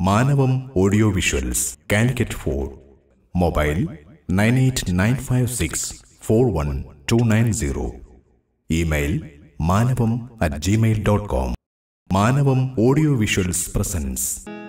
മാനവം audio visuals Calicut for mobile nine eight nine five six four one two nine zero email Manavam at Gmail dot com Manavam audio visuals presents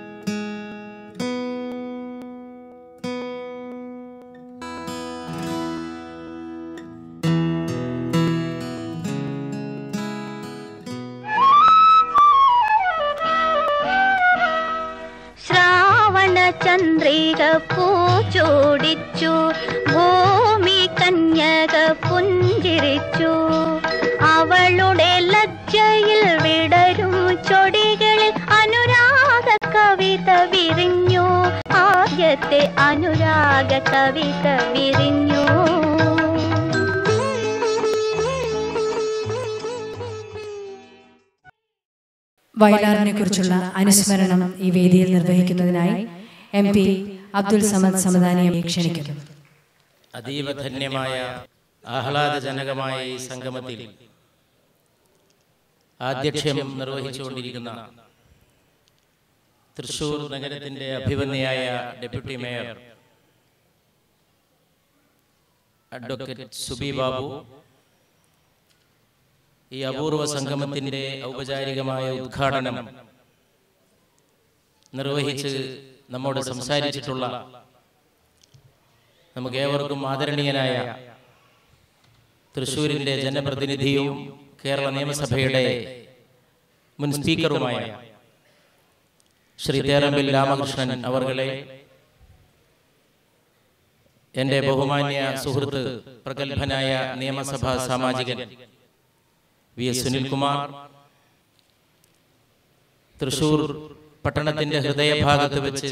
ശ്രാവണ ചന്ദ്രിക പൂച്ചോടിച്ചു ഭൂമി കന്യക പുഞ്ചിരിച്ചു അവളുടെ ലജ്ജയിൽ വിടരും ചൊടികളിൽ അനുരാഗ കവിത വിരിഞ്ഞു ആദ്യത്തെ അനുരാഗ കവിത വിരിഞ്ഞു വയലാറിനെ കുറിച്ചുള്ള അനുസ്മരണം ഈ വേദിയിൽ നിർവഹിക്കുന്നതിനായി എം പി അബ്ദുൽ സമദ് സമദാനിയെ ക്ഷണിക്കുന്നു അതീവ ധന്യമായ ആഹ്ലാദജനകമായ ഈ സംഗമത്തിൽ ആദ്യക്ഷ്യം നിർവഹിച്ചുകൊണ്ടിരിക്കുന്ന തൃശൂർ നഗരത്തിന്റെ അഭിവന്യയായ deputy mayor advocate Subi Babu ഈ അപൂർവ സംഗമത്തിന്റെ ഔപചാരികമായ ഉദ്ഘാടനം നിർവഹിച്ച് നമ്മോട് സംസാരിച്ചിട്ടുള്ള നമുക്ക് ഏവർക്കും ആദരണീയനായ തൃശൂരിന്റെ ജനപ്രതിനിധിയും കേരള നിയമസഭയുടെ മുൻ സ്പീക്കറുമായ ശ്രീ തേറമ്പിൽ രാമകൃഷ്ണൻ അവർകളെ എൻ്റെ ബഹുമാന്യ സുഹൃത്ത് പ്രഗത്ഭനായ നിയമസഭാ സാമാജികൻ വി എസ് സുനിൽകുമാർ തൃശൂർ പട്ടണത്തിന്റെ ഹൃദയഭാഗത്ത് വെച്ച്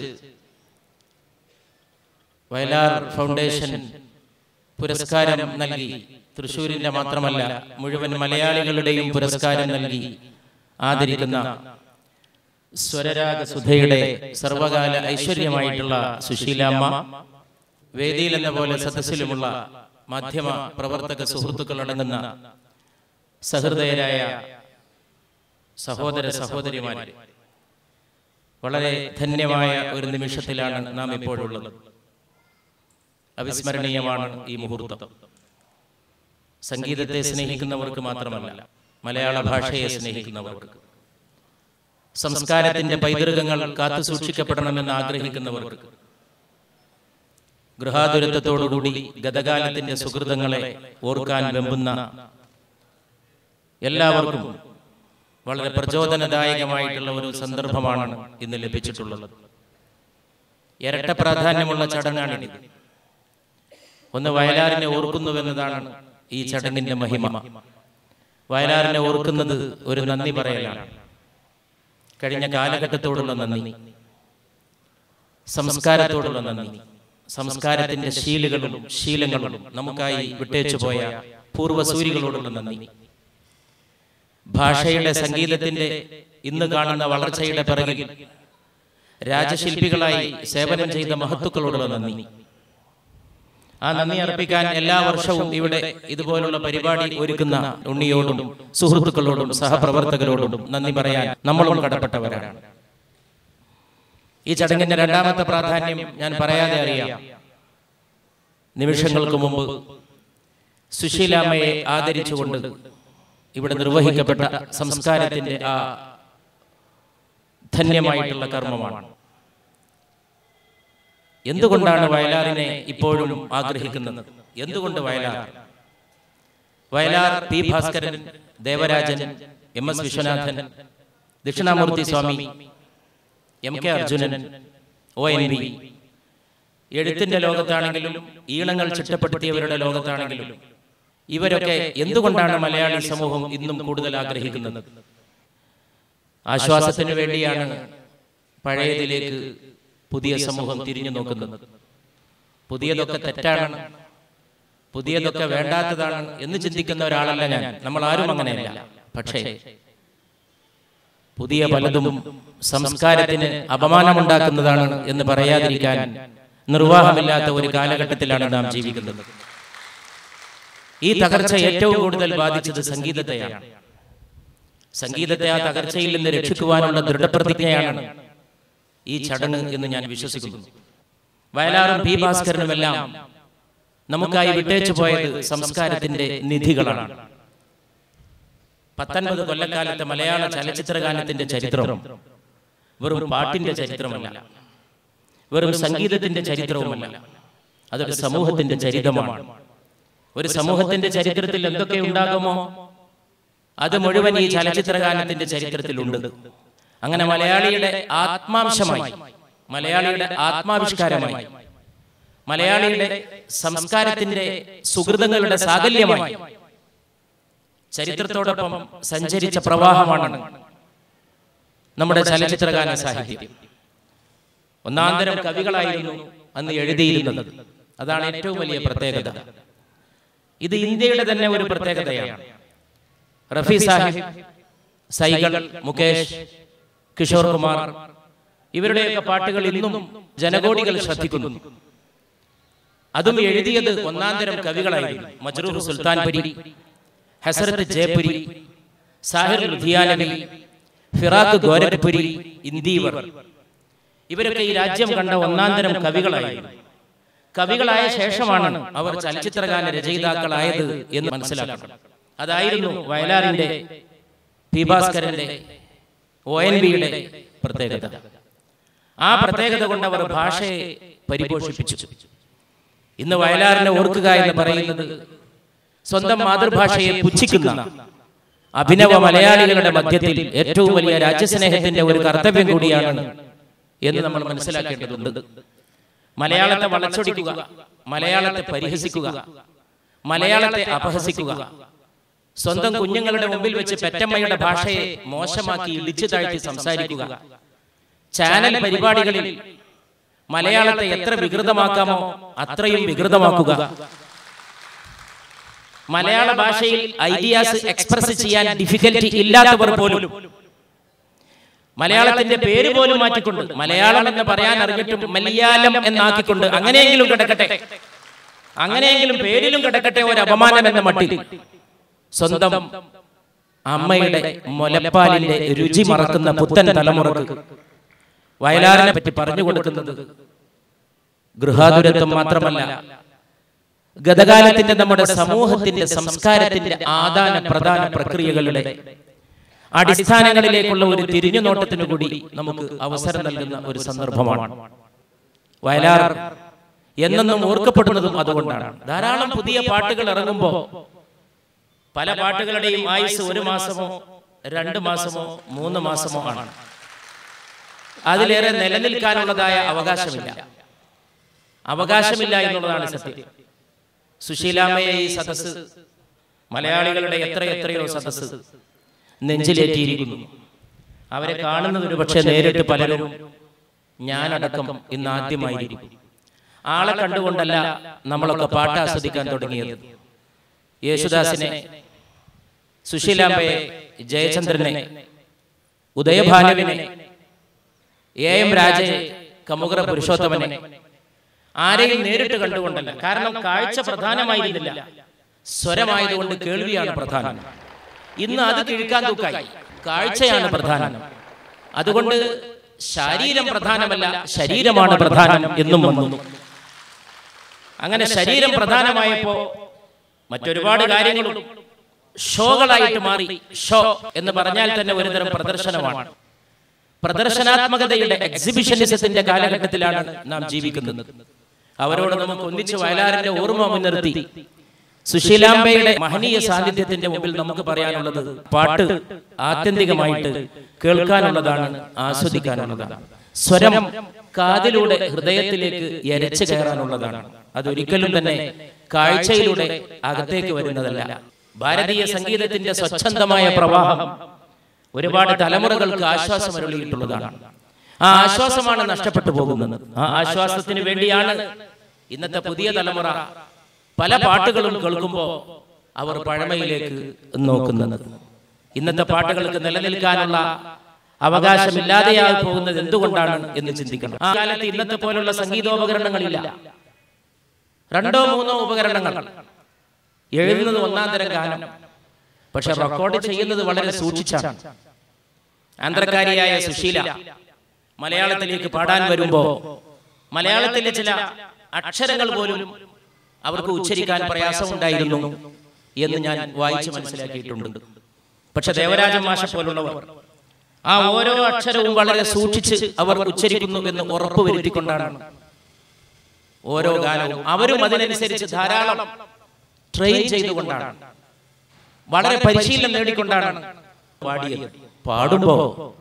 വയലാർ ഫൗണ്ടേഷൻ പുരസ്കാരം നൽകി തൃശൂരിന്റെ മാത്രമല്ല മുഴുവൻ മലയാളികളുടെയും പുരസ്കാരം നൽകി ആദരിക്കുന്ന സ്വരരാഗ സുധയുടെ സർവകാല ഐശ്വര്യമായിട്ടുള്ള സുശീലാമ്മ വേദിയിൽ എന്ന പോലെ സദസ്സിലുമുള്ള മാധ്യമ പ്രവർത്തക സുഹൃത്തുക്കൾ അടങ്ങുന്ന സഹൃദയരായ സഹോദര സഹോദരിമാരെ വളരെ ധന്യമായ ഒരു നിമിഷത്തിലാണ് നാം ഇപ്പോഴുള്ളത് അവിസ്മരണീയമാണ് ഈ മുഹൂർത്തം സംഗീതത്തെ സ്നേഹിക്കുന്നവർക്ക് മാത്രമല്ല മലയാള ഭാഷയെ സ്നേഹിക്കുന്നവർക്ക് സംസ്കാരത്തിന്റെ പൈതൃകങ്ങൾ കാത്തു സൂക്ഷിക്കപ്പെടണമെന്ന് ആഗ്രഹിക്കുന്നവർക്ക് ഗൃഹാതുരത്വത്തോടുകൂടി ഗതകാലത്തിന്റെ സുഹൃതങ്ങളെ ഓർക്കാൻ വെമ്പുന്ന എല്ലാവർക്കും വളരെ പ്രചോദനദായകമായിട്ടുള്ള ഒരു സന്ദർഭമാണ് ഇന്ന് ലഭിച്ചിട്ടുള്ളത് ഇരട്ട പ്രാധാന്യമുള്ള ചടങ്ങാണിത് ഒന്ന് വയലാറിനെ ഓർക്കുന്നുവെന്നതാണ് ഈ ചടങ്ങിന്റെ മഹിമ വയലാറിനെ ഓർക്കുന്നത് ഒരു നന്ദി പറയലാണ് കഴിഞ്ഞ കാലഘട്ടത്തോടുള്ള നന്ദി സംസ്കാരത്തോടുള്ള നന്ദി സംസ്കാരത്തിന്റെ ശീലുകളും ശീലങ്ങളും നമുക്കായി വിട്ടേച്ചു പോയ പൂർവ്വസൂരികളോടുള്ള നന്ദി ഭാഷയുടെ സംഗീതത്തിന്റെ ഇന്ന് കാണുന്ന വളർച്ചയുടെ പിറകിൽ രാജശില്പികളായി സേവനം ചെയ്ത മഹത്തുക്കളോടുള്ള നന്ദി ആ നന്ദി അർപ്പിക്കാൻ എല്ലാ വർഷവും ഇവിടെ ഇതുപോലുള്ള പരിപാടി ഒരുക്കുന്ന ഉണ്ണിയോടും സുഹൃത്തുക്കളോടും സഹപ്രവർത്തകരോടും നന്ദി പറയാൻ നമ്മളും കടപ്പെട്ടവരാണ് ഈ ചടങ്ങിന്റെ രണ്ടാമത്തെ പ്രാധാന്യം ഞാൻ പറയാതെ അറിയാം നിമിഷങ്ങൾക്ക് മുമ്പ് സുശീലാമ്മയെ ആദരിച്ചുകൊണ്ട് ഇവിടെ നിർവഹിക്കപ്പെട്ട സംസ്കാരത്തിന്റെ ആ ധന്യമായിട്ടുള്ള കർമ്മമാണ് എന്തുകൊണ്ടാണ് വയലാറിനെ ഇപ്പോഴും ആഗ്രഹിക്കുന്നത് എന്തുകൊണ്ട് Vayalar Vayalar P Bhaskaran Devarajan M S Viswanathan Dakshinamoorthy Swami M K Arjunan O N V എഴുത്തിന്റെ ലോകത്താണെങ്കിലും ഈളങ്ങൾ ചിട്ടപ്പെടുത്തിയവരുടെ ലോകത്താണെങ്കിലും ഇവരൊക്കെ എന്തുകൊണ്ടാണ് മലയാളി സമൂഹം ഇന്നും കൂടുതൽ ആഗ്രഹിക്കുന്നത് ആശ്വാസത്തിന് വേണ്ടിയാണ് പഴയതിലേക്ക് പുതിയ സമൂഹം തിരിഞ്ഞു നോക്കുന്നത് പുതിയതൊക്കെ തെറ്റാണ് പുതിയതൊക്കെ വേണ്ടാത്തതാണ് എന്ന് ചിന്തിക്കുന്ന ഒരാളല്ല ഞാൻ നമ്മൾ ആരും അങ്ങനെയല്ല പക്ഷേ പുതിയ പലതും സംസ്കാരത്തിന് അപമാനമുണ്ടാക്കുന്നതാണ് എന്ന് പറയാതിരിക്കാൻ നിർവാഹമില്ലാത്ത ഒരു കാലഘട്ടത്തിലാണ് നാം ജീവിക്കുന്നത് ഈ തകർച്ച ഏറ്റവും കൂടുതൽ ബാധിച്ചത് സംഗീതത്തെയാണ് സംഗീതത്തെ ആ തകർച്ചയിൽ നിന്ന് രക്ഷിക്കുവാനുള്ള ദൃഢപ്രതിജ്ഞയാണ് ഈ ചടങ്ങ് എന്ന് ഞാൻ വിശ്വസിക്കുന്നു വയലാറും പി ഭാസ്കരനുമെല്ലാം നമുക്കായി വിട്ടേച്ചു പോയത് സംസ്കാരത്തിന്റെ നിധികളാണ് പത്തൊൻപത് കൊല്ലക്കാലത്തെ മലയാള ചലച്ചിത്രഗാനത്തിന്റെ ചരിത്രം വെറും പാട്ടിന്റെ ചരിത്രമല്ല വെറും സംഗീതത്തിന്റെ ചരിത്രവുമല്ല അതൊരു സമൂഹത്തിന്റെ ചരിത്രമാണ് ഒരു സമൂഹത്തിന്റെ ചരിത്രത്തിൽ എന്തൊക്കെ ഉണ്ടാകുമോ അത് മുഴുവൻ ഈ ചലച്ചിത്രഗാനത്തിന്റെ ചരിത്രത്തിലുണ്ട് അങ്ങനെ മലയാളിയുടെ ആത്മാംശമായി മലയാളിയുടെ ആത്മാവിഷ്കാരമായി മലയാളിയുടെ സംസ്കാരത്തിന്റെ സുഹൃതങ്ങളുടെ സാകല്യമായി ചരിത്രത്തോടൊപ്പം സഞ്ചരിച്ച പ്രവാഹമാണ് നമ്മുടെ ചലച്ചിത്രഗാന സാഹിത്യം ഒന്നാന്തരം കവികളായിരുന്നു അന്ന് എഴുതിയിരുന്നത് അതാണ് ഏറ്റവും വലിയ പ്രത്യേകത ഇത് ഇന്ത്യയുടെ തന്നെ ഒരു പ്രത്യേകതയാണ് റഫി സാഹിബ് സൈകൾ മുകേഷ് കിഷോർ കുമാർ ഇവരുടെയൊക്കെ പാട്ടുകൾ ഇന്നും ജനകോടികൾ ശ്രദ്ധിക്കുന്നു അതും എഴുതിയത് ഒന്നാന്തരം കവികളായിരുന്നു മജ്റൂർ സുൽത്താൻപുരി ഹസരത്ത് ജയപുരി സാഹിർ ലുധിയാനവി ഫിറാഖ് ഗോരഖ്പുരി ഇന്ദീവർ ഇവരൊക്കെ ഈ രാജ്യം കണ്ട ഒന്നാന്തരം കവികളായിരുന്നു കവികളായ ശേഷമാണ് അവർ ചലച്ചിത്രഗാന രചയിതാക്കളായത് എന്ന് മനസ്സിലാക്കണം അതായിരുന്നു വയലാറിന്റെ പി ഭാസ്കരന്റെ ഒ എൻ വിയുടെ പ്രത്യേകത ആ പ്രത്യേകത കൊണ്ട് അവർ ഭാഷയെ പരിപോഷിപ്പിച്ചു ഇന്ന് വയലാറിനെ ഓർക്കുക എന്ന് പറയുന്നത് സ്വന്തം മാതൃഭാഷയെ പുച്ഛിക്കുന്ന അഭിനവ മലയാളികളുടെ മധ്യത്തിൽ ഏറ്റവും വലിയ രാജ്യസ്നേഹത്തിന്റെ ഒരു കർത്തവ്യം കൂടിയാണ് എന്ന് നമ്മൾ മനസ്സിലാക്കേണ്ടതുണ്ട് മലയാളത്തെ വളച്ചൊടിക്കുക മലയാളത്തെ പരിഹസിക്കുക മലയാളത്തെ അപഹസിക്കുക സ്വന്തം കുഞ്ഞുങ്ങളുടെ മുമ്പിൽ വെച്ച് പെറ്റമ്മയുടെ ഭാഷയെ മോശമാക്കി ഇടിച്ചു താഴ്ത്തി സംസാരിക്കുക ചാനൽ പരിപാടികളിൽ മലയാളത്തെ എത്ര വികൃതമാക്കാമോ അത്രയും വികൃതമാക്കുക മലയാള ഭാഷയിൽ ഐഡിയാസ് എക്സ്പ്രസ് ചെയ്യാൻ ഡിഫിക്കൽറ്റി ഇല്ലാത്തവർ പോലും മലയാളത്തിന്റെ പേര് പോലും മാറ്റിക്കൊണ്ട് മലയാളം എന്ന് പറയാൻ അറിഞ്ഞിട്ടും മലയാളം എന്നാക്കിക്കൊണ്ട് അങ്ങനെയെങ്കിലും കിടക്കട്ടെ അങ്ങനെയെങ്കിലും പേരിലും കിടക്കട്ടെ ഒരു അപമാനം എന്ന മട്ടിൽ സ്വന്തം അമ്മയുടെ മുലപ്പാലിന്റെ രുചി മറക്കുന്ന പുത്തൻ തലമുറക്ക് വയലാറിനെ പറ്റി പറഞ്ഞു കൊടുക്കുന്നത് ഗൃഹാതുരത്വം മാത്രമല്ല ഗതകാലത്തിന്റെ നമ്മുടെ സമൂഹത്തിന്റെ സംസ്കാരത്തിന്റെ ആദാന പ്രധാന പ്രക്രിയകളുടെ അടിസ്ഥാനങ്ങളിലേക്കുള്ള ഒരു തിരിഞ്ഞുനോട്ടത്തിനു കൂടി നമുക്ക് അവസരം നൽകുന്ന ഒരു സന്ദർഭമാണ് വയലാർ എന്നെന്നും ഓർക്കപ്പെടുന്നതും അതുകൊണ്ടാണ് ധാരാളം പുതിയ പാട്ടുകൾ ഇറങ്ങുമ്പോൾ പല പാട്ടുകളുടെയും ആയുസ് ഒരു മാസമോ രണ്ട് മാസമോ മൂന്ന് മാസമോ ആണ് അതിലേറെ നിലനിൽക്കാനുള്ളതായ അവകാശമില്ല അവകാശമില്ല എന്നുള്ളതാണ് സത്യം സുശീലാമ്മയെ ഈ സദസ് മലയാളികളുടെ എത്ര എത്രയോ സദസ് നെഞ്ചിലേറ്റിയിരിക്കുന്നു അവരെ കാണുന്നത് ഒരു പക്ഷേ നേരിട്ട് പലരും ഞാനടക്കം ഇന്ന് ആദ്യമായിരിക്കും ആളെ കണ്ടുകൊണ്ടല്ല നമ്മളൊക്കെ പാട്ട് ആസ്വദിക്കാൻ തുടങ്ങിയത് യേശുദാസിനെ സുശീലാമ്പയെ ജയചന്ദ്രനെ ഉദയഭാനുവിനെ എ എം രാജയെ കമുകറ പുരുഷോത്തമനെ ആരെയും നേരിട്ട് കണ്ടുകൊണ്ടല്ല കാരണം കാഴ്ച പ്രധാനമായിരുന്നില്ല സ്വരമായതുകൊണ്ട് കേൾവിയാണ് പ്രധാനം ഇന്ന് അത് കിഴുക്കാൻ തൂക്കായി കാഴ്ചയാണ് പ്രധാനം അതുകൊണ്ട് ശരീരം പ്രധാനമല്ല ശരീരമാണ് പ്രധാനം എന്നും വന്നു അങ്ങനെ ശരീരം പ്രധാനമായപ്പോ മറ്റൊരുപാട് കാര്യങ്ങളും ഷോകളായിട്ട് മാറി ഷോ എന്ന് പറഞ്ഞാൽ തന്നെ ഒരുതരം പ്രദർശനമാണ് പ്രദർശനാത്മകതയുടെ എക്സിബിഷനിസത്തിന്റെ കാലഘട്ടത്തിലാണ് നാം ജീവിക്കുന്നത് അവരോട് നമുക്ക് ഒന്നിച്ച് വയലാറിന്റെ ഓർമ്മ മുൻനിർത്തി സുശീലാംബയുടെ മഹനീയ സാന്നിധ്യത്തിന്റെ മുമ്പിൽ നമുക്ക് പറയാനുള്ളത് പാട്ട് ആത്യന്തികമായിട്ട് കേൾക്കാനുള്ളതാണ് ആസ്വദിക്കാനുള്ളതാണ് സ്വരം കാതിലൂടെ ഹൃദയത്തിലേക്ക് എരച്ചു കയറാനുള്ളതാണ് അതൊരിക്കലും തന്നെ കാഴ്ചയിലൂടെ അകത്തേക്ക് വരുന്നതല്ല ഭാരതീയ സംഗീതത്തിന്റെ സ്വച്ഛന്തമായ പ്രവാഹം ഒരുപാട് തലമുറകൾക്ക് ആശ്വാസം അരുളിയിട്ടുള്ളതാണ് ആ ആശ്വാസമാണ് നഷ്ടപ്പെട്ടു പോകുന്നത് ആ ആശ്വാസത്തിന് വേണ്ടിയാണ് ഇന്നത്തെ പുതിയ തലമുറ പല പാട്ടുകളും കേൾക്കുമ്പോൾ അവർ പഴമയിലേക്ക് നോക്കുന്നത് ഇന്നത്തെ പാട്ടുകൾക്ക് നിലനിൽക്കാനുള്ള അവകാശമില്ലാതെയായി പോകുന്നത് എന്തുകൊണ്ടാണ് എന്ന് ചിന്തിക്കണം ആ കാലത്ത് ഇന്നത്തെ പോലുള്ള സംഗീതോപകരണങ്ങളില്ല രണ്ടോ മൂന്നോ ഉപകരണങ്ങൾ എഴുതുന്നത് ഒന്നാം തരം ഗാനം പക്ഷെ റെക്കോർഡ് ചെയ്യുന്നത് വളരെ സൂക്ഷിച്ചാണ് ആന്ധ്രക്കാരിയായ സുശീല മലയാളത്തിലേക്ക് പാടാൻ വരുമ്പോൾ മലയാളത്തിലെ ചില അക്ഷരങ്ങൾ പോലും അവർക്ക് ഉച്ചരിക്കാൻ പ്രയാസമുണ്ടായിരുന്നു എന്ന് ഞാൻ വായിച്ച് മനസ്സിലാക്കിയിട്ടുണ്ട് പക്ഷെ ദേവരാജൻ മാഷ പോലുള്ളവർ ആ ഓരോ അക്ഷരവും വളരെ സൂക്ഷിച്ച് അവർ ഉച്ചരിക്കുന്നു എന്ന് ഉറപ്പ് വരുത്തിക്കൊണ്ടാണ് ഓരോ ഗാനവും അവരും അതിനനുസരിച്ച് ധാരാളം ട്രെയിൻ ചെയ്തുകൊണ്ടാണ് വളരെ പരിശീലനം നേടിക്കൊണ്ടാണ് പാടിയത് പാടുമ്പോ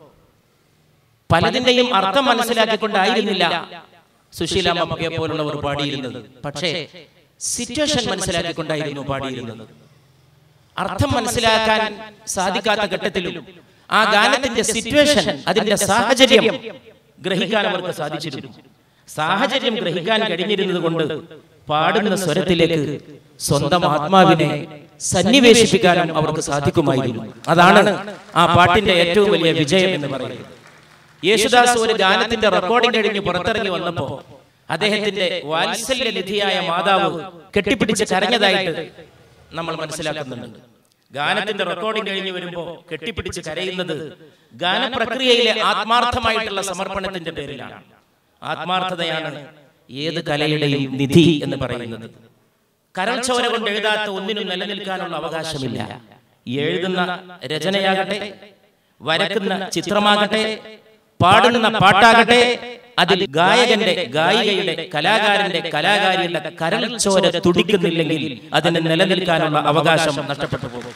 പലതിന്റെയും അർത്ഥം മനസ്സിലാക്കിക്കൊണ്ടായിരുന്നില്ല സുശീലാമ്മയെ പോലുള്ളവർ പാടിയിരുന്നത് പക്ഷേ സിറ്റുവേഷൻ മനസ്സിലാക്കിക്കൊണ്ടായിരുന്നു പാടിയിരുന്നത് അർത്ഥം മനസ്സിലാക്കാൻ സാധിക്കാത്ത ഘട്ടത്തിലും ആ ഗാനത്തിന്റെ സിറ്റുവേഷൻ അതിന്റെ സാഹചര്യം ഗ്രഹിക്കാൻ അവർക്ക് സാധിച്ചിരുന്നു സാഹചര്യം ഗ്രഹിക്കാൻ കഴിഞ്ഞിരുന്നത് കൊണ്ട് പാടുന്ന സ്വരത്തിലേക്ക് സ്വന്തം ആത്മാവിനെ സന്നിവേശിപ്പിക്കാനും അവർക്ക് സാധിക്കുമായിരുന്നു അതാണ് ആ പാട്ടിന്റെ ഏറ്റവും വലിയ വിജയം എന്ന് പറയുന്നത് യേശുദാസ് ഒരു ഗാനത്തിന്റെ റെക്കോർഡിംഗ് കഴിഞ്ഞ് പുറത്തിറങ്ങി വന്നപ്പോ അദ്ദേഹത്തിന്റെ വാത്സല്യനിധിയായ മാതാവ് കെട്ടിപ്പിടിച്ച് കരഞ്ഞതായിട്ട് നമ്മൾ മനസ്സിലാക്കുന്നുണ്ട് ഗാനത്തിന്റെ റെക്കോർഡിംഗ് കഴിഞ്ഞ് വരുമ്പോ കെട്ടിപ്പിടിച്ച് കരയുന്നത് ഗാനപ്രക്രിയയിലെ ആത്മാർത്ഥമായിട്ടുള്ള സമർപ്പണത്തിന്റെ പേരിലാണ് ആത്മാർത്ഥതയാണ് ഏത് കലയുടെയും നിധി എന്ന് പറയുന്നത് കരൾ ചോര കൊണ്ട് എഴുതാത്ത ഒന്നിനും നിലനിൽക്കാനുള്ള അവകാശമില്ല എഴുതുന്ന രചനയാകട്ടെ വരക്കുന്ന ചിത്രമാകട്ടെ പാടുന്ന പാട്ടാകട്ടെ അതിൽ ഗായകന്റെ ഗായികയുടെ കലാകാരന്റെ കലാകാരിയുടെ കരൾ ചോര തുടിക്കുന്നില്ലെങ്കിൽ അതിന് നിലനിൽക്കാനുള്ള അവകാശം നഷ്ടപ്പെട്ടു പോകും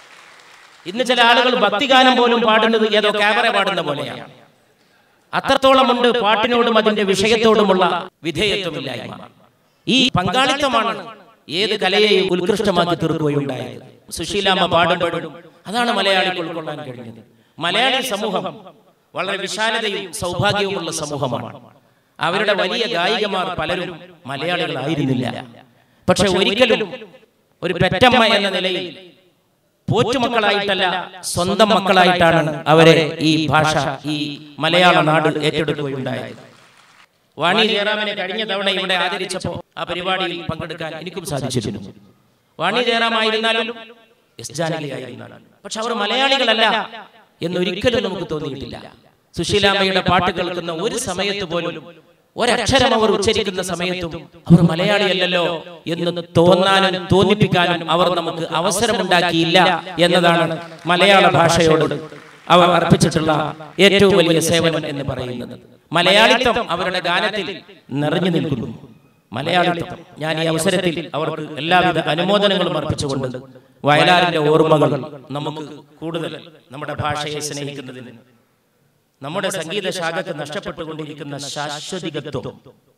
ഇന്ന് ചില ആളുകൾ ഭക്തിഗാനം പോലും പാടുന്നത് ഏതോ ക്യാമറ പാടുന്ന പോലെയാണ് അത്രത്തോളമുണ്ട് പാട്ടിനോടും അതിന്റെ വിഷയത്തോടുമുള്ള വിധേയത്വമില്ലായ്മ ഈ പങ്കാളിത്തമാണ് ഏത് കലയെയും ഉത്കൃഷ്ടമാക്കി തീർക്കുകയുണ്ടായത് സുശീലാമ്മ പാടുമ്പോഴും അതാണ് മലയാളിക്ക് ഉൾക്കൊള്ളാൻ കഴിഞ്ഞത് മലയാളി സമൂഹം വളരെ വിശാലതയും സൗഭാഗ്യവുമുള്ള സമൂഹമാണ് അവരുടെ വലിയ ഗായികമാർ പലരും മലയാളികളായിരുന്നില്ല പക്ഷെ ഒരിക്കലും ഒരു പെറ്റമ്മ എന്ന നിലയിൽ പോറ്റുമക്കളായിട്ടല്ല സ്വന്തം മക്കളായിട്ടാണ് അവരെ ഈ ഭാഷ ഈ മലയാള നാട് ഏറ്റെടുക്കുകയുണ്ടായത് വാണി ജയറാമിനെ കഴിഞ്ഞ തവണ ഇവിടെ ആദരിച്ചപ്പോ ആ പരിപാടിയിൽ പങ്കെടുക്കാൻ എനിക്കും സാധിച്ചിരുന്നു വാണി ജയറാമായിരുന്നാലും എസ് ജാനകി ആയിരുന്നാലും പക്ഷെ അവർ മലയാളികളല്ല എന്നൊരിക്കലും നമുക്ക് തോന്നിയിട്ടില്ല സുശീലാമ്മയുടെ പാട്ട് കേൾക്കുന്ന ഒരു സമയത്ത് പോലും ഒരക്ഷരം അവർ ഉച്ചരിക്കുന്ന സമയത്തും അവർ മലയാളിയല്ലല്ലോ എന്ന് തോന്നാനും തോന്നിപ്പിക്കാനും അവർ നമുക്ക് അവസരമുണ്ടാക്കിയില്ല എന്നതാണ് മലയാള ഭാഷയോട് അവർ അർപ്പിച്ചിട്ടുള്ള ഏറ്റവും വലിയ സേവനം എന്ന് പറയുന്നത് മലയാളിത്വം അവരുടെ ഗാനത്തിൽ നിറഞ്ഞു നിൽക്കുന്നു മലയാളിത്വം ഞാൻ ഈ അവസരത്തിൽ അവർക്ക് എല്ലാവിധ അനുമോദനങ്ങളും അർപ്പിച്ചുകൊണ്ട് വയലാറിന്റെ ഓർമ്മകൾ നമുക്ക് കൂടുതൽ നമ്മുടെ ഭാഷയെ സ്നേഹിക്കുന്നതിന് നമ്മുടെ സംഗീത ശാഖക്ക് നഷ്ടപ്പെട്ടുകൊണ്ടിരിക്കുന്ന ശാശ്വതികത്വം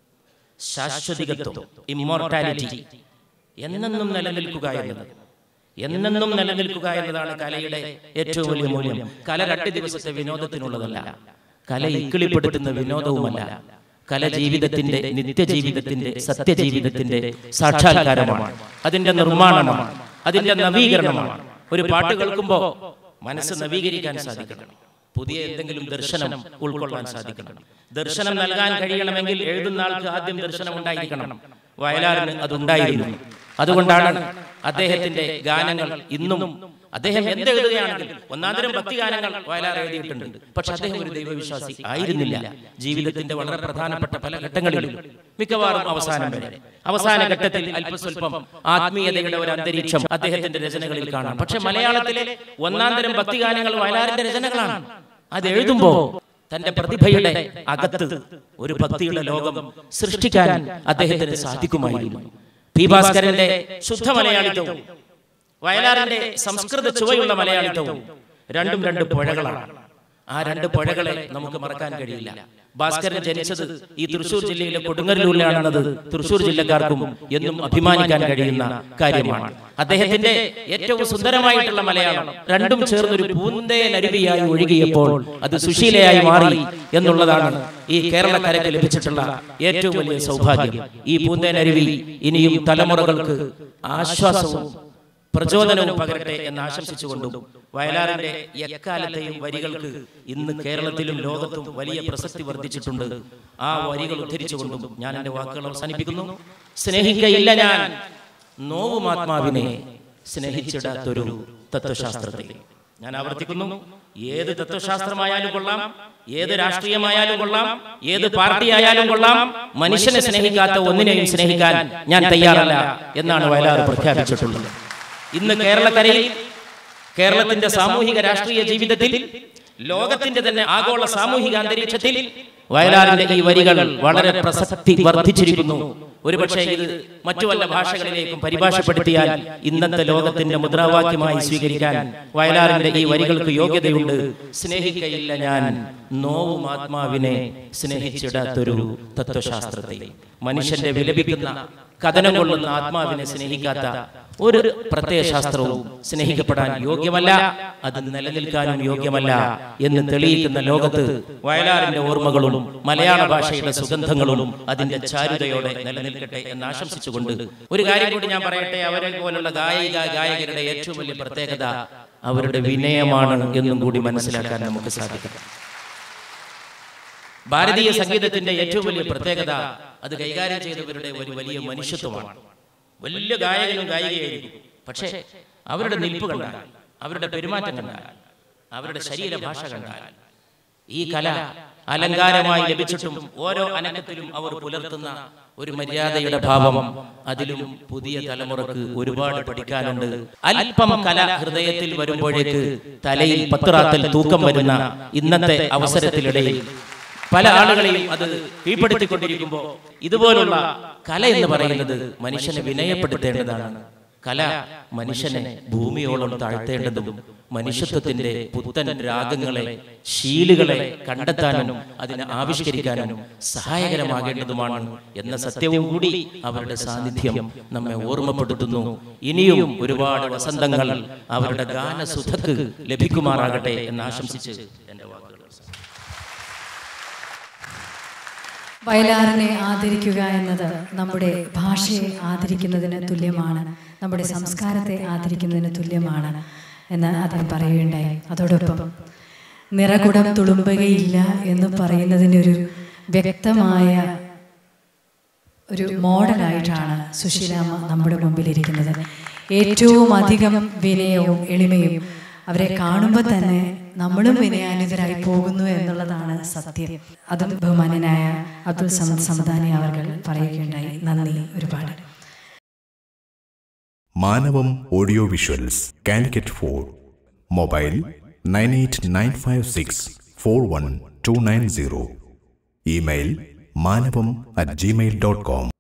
ശാശ്വതികത്വം ഇമ്മോർട്ടാലിറ്റി എന്നെന്നും നിലനിൽക്കുക എന്നത് എന്നെന്നും നിലനിൽക്കുക എന്നതാണ് കലയുടെ ഏറ്റവും വലിയ മൂല്യം കല രണ്ട് ദിവസത്തെ വിനോദത്തിനുള്ളതല്ല കല ഇക്കിളിപ്പെടുത്തുന്ന വിനോദവുമല്ല കല ജീവിതത്തിന്റെ നിത്യജീവിതത്തിന്റെ സത്യജീവിതത്തിന്റെ സാക്ഷാത്കാരമാണ് അതിന്റെ നിർമ്മാണമാണ് അതിന്റെ നവീകരണമാണ് ഒരു പാട്ട് കേൾക്കുമ്പോൾ മനസ്സ് നവീകരിക്കാൻ സാധിക്കണം പുതിയ എന്തെങ്കിലും ദർശനം ഉൾക്കൊള്ളാൻ സാധിക്കണം ദർശനം നൽകാൻ കഴിയണമെങ്കിൽ എഴുതുന്ന ആൾക്ക് ആദ്യം ദർശനം ഉണ്ടായിരിക്കണം വയലാറിന് അതുണ്ടായിരുന്നു അതുകൊണ്ടാണ് അദ്ദേഹത്തിന്റെ ഗാനങ്ങൾ ഇന്നും അദ്ദേഹം എന്തെഴുതുകയാണെങ്കിൽ ഒന്നാന്തരം ഭക്തിഗാനങ്ങൾ വയലാർ എഴുതിയിട്ടുണ്ട് പക്ഷെ അദ്ദേഹം ഒരു ദൈവവിശ്വാസി ആയിരുന്നില്ല ജീവിതത്തിന്റെ വളരെ പ്രധാനപ്പെട്ട പല ഘട്ടങ്ങളിലും മിക്കവാറും അവസാനം വരെ അവസാന ഘട്ടത്തിൽ അല്പസ്വല്പം ആത്മീയതയുടെ ഒരു അന്തരീക്ഷം അദ്ദേഹത്തിന്റെ രചനകളിൽ കാണാം പക്ഷെ മലയാളത്തിലെ ഒന്നാന്തരം ഭക്തിഗാനങ്ങൾ വയലാറിന്റെ രചനകളാണ് അത് എഴുതുമ്പോ തന്റെ പ്രതിഭയുടെ അകത്ത് ഒരു ഭക്തിയുടെ ലോകം സൃഷ്ടിക്കാൻ അദ്ദേഹത്തിന് സാധിക്കുമായിരുന്നു പി ഭാസ്കരന്റെ ശുദ്ധ മലയാളിത്വവും വയലാറിന്റെ സംസ്കൃത ചുവയുള്ള മലയാളിത്വവും രണ്ടും രണ്ട് പുഴകളാണ് ആ രണ്ട് പുഴകളെ നമുക്ക് മറക്കാൻ കഴിയില്ല ഭാസ്കരൻ ജനിച്ചത് ഈ തൃശൂർ ജില്ലയിലെ കൊടുങ്ങല്ലൂരിലാണെന്നത് തൃശൂർ ജില്ലക്കാർക്കും എന്നും അഭിമാനിക്കാൻ കഴിയുന്ന കാര്യമാണ് അദ്ദേഹത്തിന്റെ ഏറ്റവും സുന്ദരമായിട്ടുള്ള മലയാളം രണ്ടും ചേർന്നൊരു പൂന്തേനരുവിയായി ഒഴുകിയപ്പോൾ അത് സുശീലയായി മാറി എന്നുള്ളതാണ് ഈ കേരളക്കരയ്ക്ക് ലഭിച്ചിട്ടുള്ള ഏറ്റവും വലിയ സൗഭാഗ്യം ഈ പൂന്തേനരുവി ഇനിയും തലമുറകൾക്ക് ആശ്വാസവും പ്രചോദനവും പകരട്ടെ എന്ന് ആശംസിച്ചുകൊണ്ടും വയലാറിന്റെ എക്കാലത്തെയും വരികൾക്ക് ഇന്ന് കേരളത്തിലും ലോകത്തും വലിയ പ്രസക്തി വർദ്ധിച്ചിട്ടുണ്ട് ആ വരികൾ ഉദ്ധരിച്ചുകൊണ്ടും ഞാൻ എന്റെ വാക്കുകൾ അവസാനിപ്പിക്കുന്നു സ്നേഹിക്കയില്ല ഞാൻ നോവുമാത്മാവിനെ സ്നേഹിച്ചിടാത്തൊരു തത്വശാസ്ത്രത്തെ ഞാൻ ആവർത്തിക്കുന്നു ഏത് തത്വശാസ്ത്രമായാലും കൊള്ളാം ഏത് രാഷ്ട്രീയമായാലും കൊള്ളാം ഏത് പാർട്ടി ആയാലും കൊള്ളാം മനുഷ്യനെ സ്നേഹിക്കാത്ത ഒന്നിനെയും സ്നേഹിക്കാൻ ഞാൻ തയ്യാറല്ല എന്നാണ് വയലാർ പ്രഖ്യാപിച്ചിട്ടുള്ളത് ഇന്ന് കേരളക്കരയിൽ കേരളത്തിന്റെ സാമൂഹിക രാഷ്ട്രീയ ജീവിതത്തിൽ ലോകത്തിന്റെ തന്നെ ആഗോള സാമൂഹിക അന്തരീക്ഷത്തിൽ വയലാറിന്റെ ഈ വരികൾ വളരെ പ്രസക്തി വർദ്ധിച്ചിരിക്കുന്നു ഒരുപക്ഷെ ഇത് മറ്റു വല്ല ഭാഷകളിലേക്കും പരിഭാഷപ്പെടുത്തിയാൽ ഇന്നത്തെ ലോകത്തിന്റെ മുദ്രാവാക്യമായി സ്വീകരിക്കാൻ വയലാറിന്റെ ഈ വരികൾക്ക് യോഗ്യതയുണ്ട് സ്നേഹിക്കയില്ല ഞാൻ നോവും ആത്മാവിനെ സ്നേഹിച്ചിടാത്തൊരു തത്വശാസ്ത്രത്തെ മനുഷ്യന്റെ വിലപിക്കുന്ന കഥനം കൊള്ളുന്ന ആത്മാവിനെ സ്നേഹിക്കാത്ത ഒരു പ്രത്യയശാസ്ത്രവും സ്നേഹിക്കപ്പെടാൻ യോഗ്യമല്ല അത് നിലനിൽക്കാനും യോഗ്യമല്ല എന്ന് തെളിയിക്കുന്ന ലോകത്ത് വയലാറിന്റെ ഓർമ്മകളും മലയാള ഭാഷയുടെ സുഗന്ധങ്ങളും അതിന്റെ ചാരുതയോടെ നിലനിൽക്കട്ടെ എന്ന് ആശംസിച്ചുകൊണ്ട് ഒരു കാര്യം കൂടി ഞാൻ പറയട്ടെ അവരെ പോലുള്ള ഗായിക ഗായകരുടെ ഏറ്റവും വലിയ പ്രത്യേകത അവരുടെ വിനയമാണ് എന്നും കൂടി മനസ്സിലാക്കാൻ നമുക്ക് സാധിക്കും ഭാരതീയ സംഗീതത്തിന്റെ ഏറ്റവും വലിയ പ്രത്യേകത അത് കൈകാര്യം ചെയ്തവരുടെ ഒരു വലിയ മനുഷ്യത്വമാണ് വലിയ ഗായകനും ഗായികയായിരിക്കും പക്ഷേ അവരുടെ നിൽപ്പ് കണ്ടാൽ അവരുടെ പെരുമാറ്റം കണ്ടാൽ അവരുടെ ശരീരഭാഷ കണ്ടാൽ ഈ കല അലങ്കാരമായി ലഭിച്ചിട്ടും ഓരോ അനക്കത്തിലും അവർ പുലർത്തുന്ന ഒരു മര്യാദയുടെ ഭാവം അതിലും പുതിയ തലമുറക്ക് ഒരുപാട് പഠിക്കാനുണ്ട് അല്പം കല ഹൃദയത്തിൽ വരുമ്പോഴേക്ക് തലയിൽ പത്തുറാത്തൽ തൂക്കം വരുന്ന ഇന്നത്തെ അവസരത്തിനിടയിൽ പല ആളുകളെയും അത് കീഴ്പ്പെടുത്തിക്കൊണ്ടിരിക്കുമ്പോൾ ഇതുപോലുള്ള കല എന്ന് പറയുന്നത് മനുഷ്യനെ വിനയപ്പെടുത്തേണ്ടതാണ് കല മനുഷ്യനെ ഭൂമിയോളം താഴ്ത്തേണ്ടതും മനുഷ്യത്വത്തിന്റെ പുത്തൻ രാഗങ്ങളെ ശീലുകളെ കണ്ടെത്താനും അതിനെ ആവിഷ്കരിക്കാനും സഹായകരമാകേണ്ടതുമാണ് എന്ന സത്യവും കൂടി അവരുടെ സാന്നിധ്യം നമ്മെ ഓർമ്മപ്പെടുത്തുന്നു ഇനിയും ഒരുപാട് വസന്തങ്ങൾ അവരുടെ ഗാനസുധക്ക് ലഭിക്കുമാറാകട്ടെ എന്ന് ആശംസിച്ച് എന്റെ വാക്കുകൾ വയലാറിനെ ആദരിക്കുക എന്നത് നമ്മുടെ ഭാഷയെ ആദരിക്കുന്നതിന് തുല്യമാണ് നമ്മുടെ സംസ്കാരത്തെ ആദരിക്കുന്നതിന് തുല്യമാണ് എന്ന് അദ്ദേഹം പറയുകയുണ്ടായി അതോടൊപ്പം നിറകുടം തുളുമ്പുകയില്ല എന്ന് പറയുന്നതിനൊരു വ്യക്തമായ ഒരു മോഡലായിട്ടാണ് സുശീലാമ്മ നമ്മുടെ മുമ്പിലിരിക്കുന്നത് ഏറ്റവും അധികം വിനയവും എളിമയും അവരെ കാണുമ്പോൾ തന്നെ നമ്മളും വിനയാനിതരായി പോകുന്നു എന്നുള്ളതാണ് സത്യം അതും ബഹുമാനനായ അബ്ദുൾ സമദ് സമദാനി അവർ പറയുകയുണ്ടായി നന്ദി ഒരുപാട് Manavam audio visuals Calicut for mobile nine eight nine five six four one two nine zero email Manavam at Gmail dot com